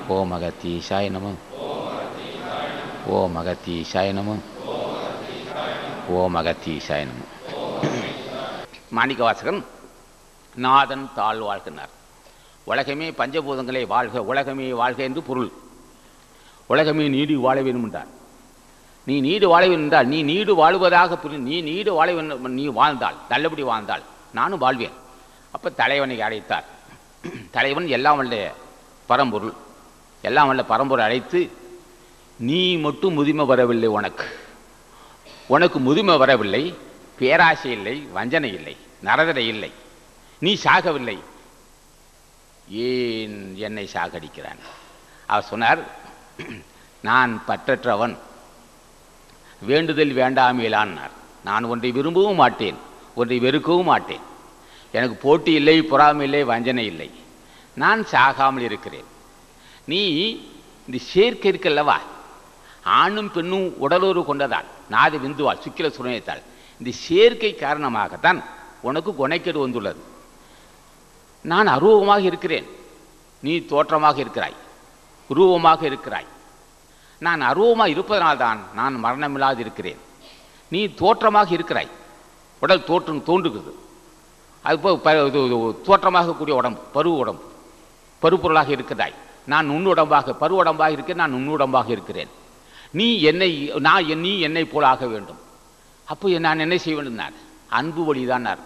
ஓம் அகத்தீசாய நம ஓம் அகத்தீசாய நம ஓம் அகத்தீசாய நம மாணிக்கவாசகன் நாதன் தாழ் வாழ்கின்றார் உலகமே பஞ்சபூதங்களே வாழ்க உலகமே வாழ்க என்று பொருள் உலகமே நீடி வாழ வேண்டும் என்றார் நீ நீடு வாழ வேண்டும் என்றால் நீ நீடு வாழ்வதாக புரி- நீ நீடு வாழ வேண்டும் நீ வாழ்ந்தால் நல்லபடி வாழ்ந்தால் நானும் வாழ்வேன் அப்போ தலைவனை அழைத்தார் தலைவன் எல்லாம் வல்ல பரம்பொருள் எல்லாம் வல்ல பரம்பொருள் அழைத்து நீ மட்டும் முதுமை வரவில்லை உனக்கு உனக்கு முதுமை வரவில்லை பேராசை இல்லை வஞ்சனை இல்லை நரதரை இல்லை நீ சாகவில்லை ஏன் என்னை சாகடிக்கிறான் அவர் சொன்னார் நான் பற்றற்றவன் வேண்டுதல் வேண்டாமையிலான்னார் நான் ஒன்றை விரும்பவும் மாட்டேன் ஒன்றை வெறுக்கவும் மாட்டேன் எனக்கு போட்டி இல்லை பொறாமை இல்லை வஞ்சனை இல்லை நான் சாகாமல் இருக்கிறேன் நீ இந்த சேர்க்கை இருக்கல்லவா ஆணும் பெண்ணும் உடலுறவு கொண்டதால் நாது விந்துவாள் சுக்கில சுரணியத்தால் இந்த சேர்க்கை காரணமாகத்தான் உனக்கு கொனைக்கேடு வந்துள்ளது நான் அருவமாக இருக்கிறேன் நீ தோற்றமாக இருக்கிறாய் உருவமாக இருக்கிறாய் நான் அருவமாக இருப்பதனால்தான் நான் மரணமில்லாது இருக்கிறேன் நீ தோற்றமாக இருக்கிறாய் உடல் தோற்றம் தோன்றுகிறது அது போ ப- இது- இது தோற்றமாக கூடிய உடம்பு பருவ உடம்பு பருப்பொருளாக இருக்கிறாய் நான் நுண்ணுடம்பாக பருவடம்பாக இருக்கிறேன் நான் நுண்ணுடம்பாக இருக்கிறேன் நீ என்னை நான் என்- நீ என்னை போல ஆக வேண்டும் அப்போ நான் என்ன செய்ய வேண்டும் நான் அன்பு வழிதான் நான்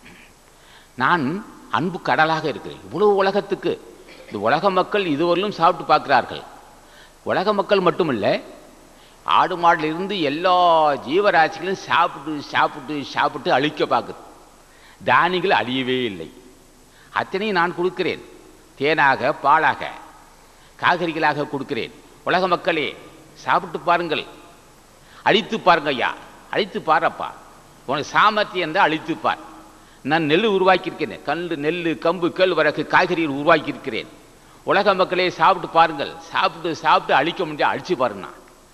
நான் அன்பு கடலாக இருக்கிறேன் இவ்வளவு உலகத்துக்கு இந்த உலக மக்கள் இதுவரையிலும் சாப்பிட்டு பார்க்கிறார்கள் உலக மக்கள் மட்டுமில்லை ஆடு மாடுல இருந்து எல்லா ஜீவராசிகளும் சாப்பிட்டு சாப்பிட்டு சாப்பிட்டு அழிக்க பார்க்குது தானியங்கள் அழியவே இல்லை அத்தனையும் நான் கொடுக்கிறேன் தேனாக பாலாக காய்கறிகளாக கொடுக்கிறேன் உலக மக்களே சாப்பிட்டு பாருங்கள் அழித்து பாருங்க ஐயா அழித்து பாரப்பா உனக்கு சாமர்த்தியம் இருந்தால் அழித்து பார் நான் நெல் உருவாக்கியிருக்கிறேன் கல் நெல் கம்பு கேழ்வரகு காய்கறிகள் உருவாக்கியிருக்கிறேன் உலக மக்களே சாப்பிட்டு பாருங்கள் சாப்பிட்டு சாப்பிட்டு அழிக்க முடியாது அழிச்சு பாருங்க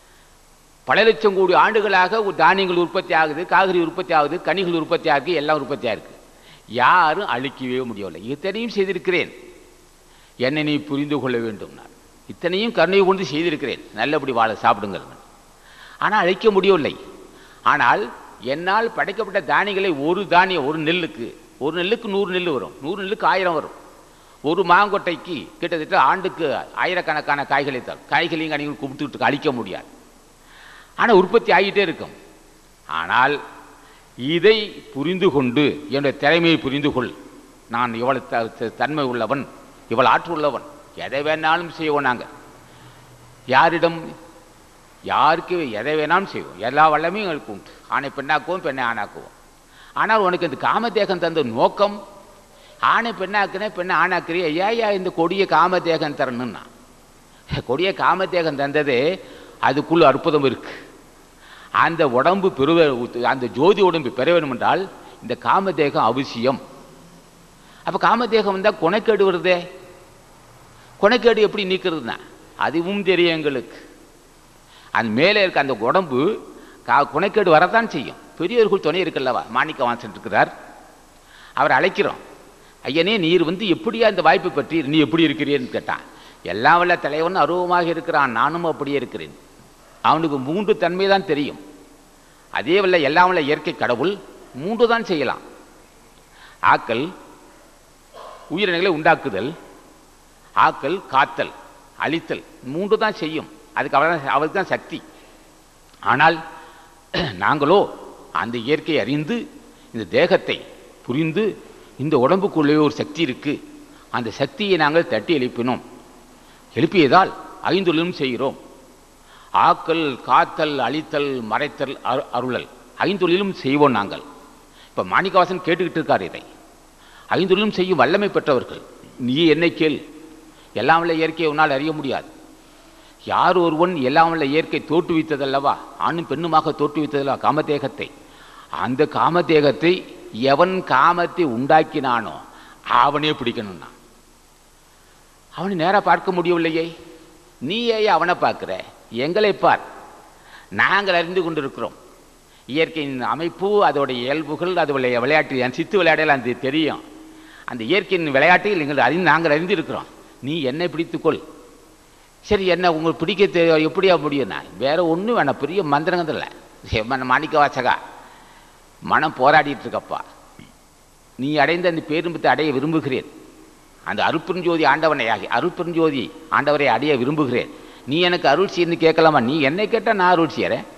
பல லட்சம் கோடி ஆண்டுகளாக ஒரு தானியங்கள் உற்பத்தி ஆகுது காய்கறி உற்பத்தி ஆகுது கனிகள் உற்பத்தி ஆகுது எல்லாம் உற்பத்தி ஆகுது யாரும் அழிக்கவே முடியவில்லை இத்தனையும் செய்திருக்கிறேன் என்னை நீ புரிந்து கொள்ள வேண்டும் நான் இத்தனையும் கருணை கொண்டு செய்திருக்கிறேன் நல்லபடி வாழ சாப்பிடுங்கள் ஆனால் அழிக்க முடியவில்லை ஆனால் என்னால் படைக்கப்பட்ட தானியங்களை ஒரு தானியம் ஒரு நெல்லுக்கு ஒரு நெல்லுக்கு நூறு நெல் வரும் நூறு நெல்லுக்கு ஆயிரம் வரும் ஒரு மாங்கொட்டைக்கு கிட்டத்தட்ட ஆண்டுக்கு ஆயிரக்கணக்கான காய்களை தரும் காய்களையும் கனிகள் கும்பிட்டுட்டு அழிக்க முடியாது ஆனால் உற்பத்தி ஆகிட்டே இருக்கும் ஆனால் இதை புரிந்து கொண்டு என்னுடைய திறமையை புரிந்து கொள் நான் இவ்வளவு த- த- தன்மை உள்ளவன் இவ்வளவு ஆற்று உள்ளவன் எதை வேணாலும் செய்வோம் நாங்கள் யாரிடம் யாருக்கு எதை வேணாலும் செய்வோம் எல்லா வல்லமையும் எங்களுக்கு உண்டு ஆணை பெண்ணாக்குவோம் பெண்ணை ஆணாக்குவோம் ஆனால் உனக்கு இந்த காமதேகம் தந்த நோக்கம் ஆணை பெண்ணாக்குனே பெண்ணை ஆணாக்குறிய ஏயா இந்த கொடிய காமதேகம் தரணும்னா கொடிய காமதேகம் தந்ததே அதுக்குள்ள அற்புதம் இருக்கு அந்த உடம்பு பெருவ அந்த ஜோதி உடம்பு பெற வேண்டும் என்றால் இந்த காமதேகம் அவசியம் அப்போ காமதேகம் வந்தால் குணக்கேடு வருதே குணக்கேடு எப்படி நீக்கிறதுனா அதுவும் தெரியும் எங்களுக்கு அந்த மேலே இருக்க அந்த உடம்பு கா குணக்கேடு வரத்தான் செய்யும் பெரியவர்கள் துணை இருக்கல்லவா மாணிக்க வாசன் இருக்கிறார் அவர் அழைக்கிறோம் ஐயனே நீர் வந்து எப்படியா இந்த வாய்ப்பு பற்றி நீ எப்படி இருக்கிறீன்னு கேட்டான் எல்லாம் வல்ல தலைவன் அருவமாக இருக்கிறான் நானும் அப்படியே இருக்கிறேன் அவனுக்கு மூன்று தன்மை தான் தெரியும் அதே வல்ல எல்லாம் வல்ல இயற்கை கடவுள் மூன்று தான் செய்யலாம் ஆக்கல் உயிரினங்களை உண்டாக்குதல் ஆக்கல் காத்தல் அழித்தல் மூன்று தான் செய்யும் அதுக்கு அவர் அவருக்கு தான் சக்தி ஆனால் நாங்களோ அந்த இயற்கையை அறிந்து இந்த தேகத்தை புரிந்து இந்த உடம்புக்குள்ளே ஒரு சக்தி இருக்கு அந்த சக்தியை நாங்கள் தட்டி எழுப்பினோம் எழுப்பியதால் ஐந்தொழிலும் செய்கிறோம் ஆக்கல் காத்தல் அழித்தல் மறைத்தல் அரு- அருளல் ஐந்தொழிலும் செய்வோம் நாங்கள் இப்போ மாணிக்கவாசன் கேட்டுக்கிட்டு இருக்கார் இதை ஐந்தொழிலும் செய்யும் வல்லமை பெற்றவர்கள் நீ என்னை கேள் எல்லாம் வல்ல இயற்கையை உன்னால் அறிய முடியாது யார் ஒருவன் எல்லாம் வல்ல இயற்கை தோற்றுவித்ததல்லவா ஆணும் பெண்ணுமாக தோற்றுவித்ததல்லவா காமதேகத்தை அந்த காமதேகத்தை எவன் காமத்தை உண்டாக்கினானோ அவனே பிடிக்கணும்னா அவனை நேராக பார்க்க முடியவில்லையே நீ ஏன் அவனை பார்க்குற எங்களை பார் நாங்கள் அறிந்து கொண்டிருக்கிறோம் இயற்கையின் அமைப்பு அதோடைய இயல்புகள் அதோடைய விளையாட்டு என் சித்து விளையாடலாம் அது தெரியும் அந்த இயற்கையின் விளையாட்டில் நீங்கள் அறிந்து நாங்கள் அறிந்திருக்கிறோம் நீ என்னை பிடித்துக்கொள் சரி என்ன உங்களுக்கு பிடிக்க தெ- எப்படியா முடியும்னா வேற ஒன்றும் வேணாம் பெரிய மந்திரங்கள் இல்லை செம்மன் மாணிக்க வாசகா மனம் போராடிட்டு இருக்கப்பா நீ அடைந்த அந்த பேரும்பத்தை அடைய விரும்புகிறேன் அந்த அருட்பெருஞ்சோதி ஆண்டவனை ஆகி அருட்பெருஞ்சோதி ஆண்டவரை அடைய விரும்புகிறேன் நீ எனக்கு அருள் செய்யன்னு கேட்கலாமா நீ என்னை கேட்டால் நான் அருள் செய்கிறேன்